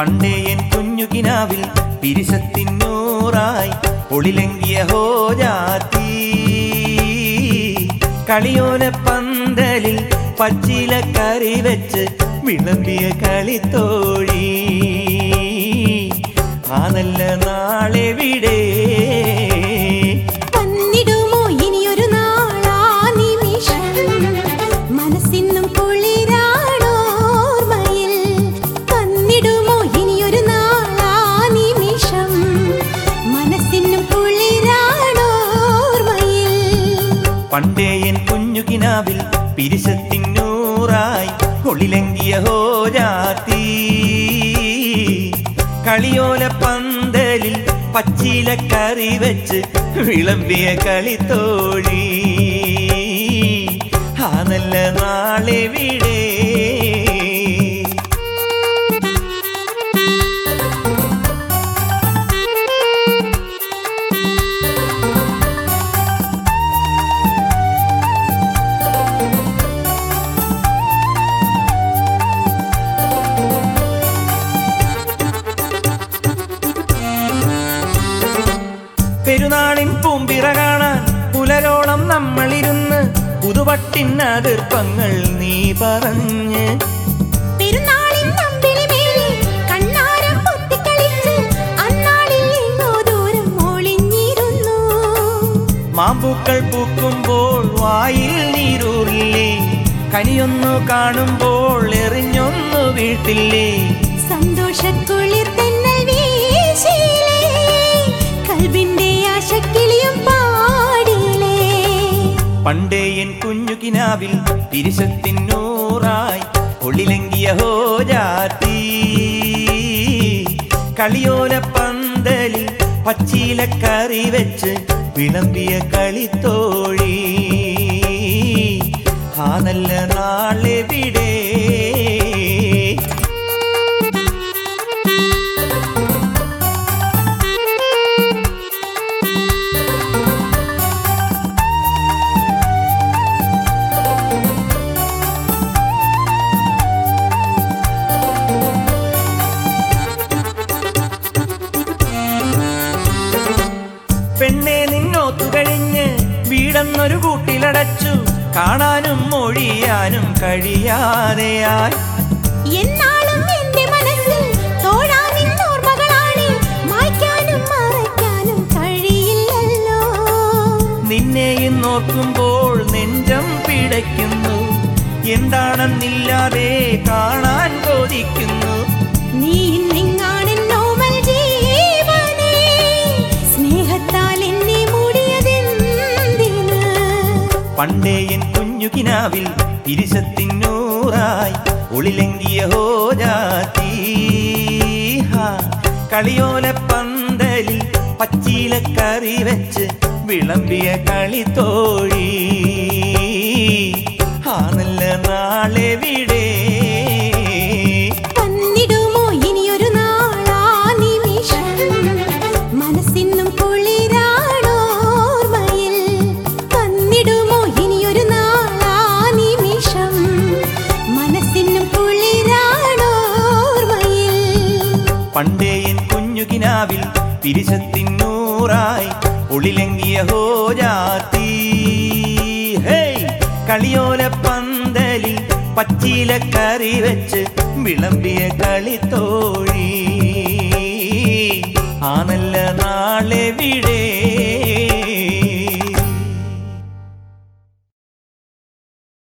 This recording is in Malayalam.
പണ്ടേ എൻ കുഞ്ഞുകിനാവിൽ പിരിശത്തിന്നൂറായി ഒളിലെങ്കിയ ഹോജാത്തി കളിയോല പന്തലിൽ പച്ചില കറി വെച്ച് വിളമ്പിയ കളിത്തോഴി ആ നല്ല നാളെവിടെ വന്നിടുമോ ഇനിയൊരു നാളാ നിമിഷം മനസ്സിന്നും കുളിരാണോർമ്മയിൽ വന്നിടുമോ ഇനിയൊരു നാളാ നിമിഷം മനസ്സിന്നും കുളിരാണോർമ്മയിൽ പണ്ടേ എൻ കുഞ്ഞുകിനാവിൽ പിരിശത്തിന്നൂറായി ഒളിലെങ്കിയ ഹോജാത്തി കളിയോല പന്തലിൽ പച്ചില കറി വെച്ച് വിളമ്പിയ കളിത്തോഴി ആ നല്ല നാളെവിടെ പെരുന്നാളിൻ പൂമ്പിറ കാണാൻ പുലരോളം നമ്മളിരുന്ന് പുതുവട്ടിനതിർപ്പങ്ങൾ നീ പറഞ്ഞ് പെരുന്നാളിൻ നമ്പിളിമേലെ കണ്ണാരം പൊത്തിക്കളിച്ച് അന്നാളിൽ എങ്ങോ ദൂരം ഒളിഞ്ഞിരുന്നു മാമ്പൂക്കൾ പൂക്കുമ്പോൾ വായിൽ നീരൂറില്ലേ കനിയൊന്നു കാണുമ്പോൾ എറിഞ്ഞൊന്നു വീട്ടില്ലേ സന്തോഷക്കുളിർ തെന്നൽ വീശിയിലേ കൽബിന്റെ ആശക്കിളിയും പാടിയിലേ പണ്ടേ എൻ കുഞ്ഞുകിനാവിൽ തിരിശത്തിന്നൂറായി ഒളിലെങ്കിയ ഹോജാത്തി കളിയോല പന്തലിൽ പച്ചില കറി വെച്ച് വിളമ്പിയ കളിത്തോഴി ആ നല്ല നാളെവിടെ പെണ്ണെ നിന്നോത്തു കഴിഞ്ഞ് വീടെന്നൊരു കൂട്ടിലടച്ചു കാണാനും മൊഴിയാനും കഴിയാതെയായി എന്നാളും എന്റെ മനസ്സിൽ തോഴാനിൻ ഓർമ്മകളാണ് മായ്ക്കാനും മറയ്ക്കാനും കഴിയില്ലല്ലോ നിന്നെ ഇന്നോർക്കുമ്പോൾ നെഞ്ചം പിടയ്ക്കുന്നു എന്താണെന്നില്ലാതെ കാണാൻ കൊതിക്കുന്നു നീ ഇന്നിങ്ങാണെന്നോമൽ ജീവനേ സ്നേഹത്താൽ എന്നെ മൂടിയതെന്തിന് പണ്ടേ എൻ കുഞ്ഞുകിനാവിൽ തിരിശത്തിന്നൂറായി ഒളിലെങ്കിയ ഹോജാത്തി ഹാ, കളിയോല പന്തലിൽ പച്ചില കറി വെച്ച് വിളമ്പിയ കളിത്തോഴി ആ നല്ല നാളെവിടെ വന്നിടുമോ ഇനിയൊരു നാളാ നിമിഷം മനസ്സിന്നും കുളിരാണോർമ്മയിൽ വന്നിടുമോ ഇനിയൊരു നാളാ നിമിഷം മനസ്സിന്നും കുളിരാണോർമ്മയിൽ പണ്ടേ എൻ കുഞ്ഞുകിനാവിൽ തിരിശത്തിന്നൂറായി ഒളിലെങ്കിയ ഹോജാത്തി ഹേയ് കളിയോല പന്തലിൽ പച്ചില കറി വെച്ച് വിളമ്പിയ കളിത്തോഴി ആ നല്ല നാളെ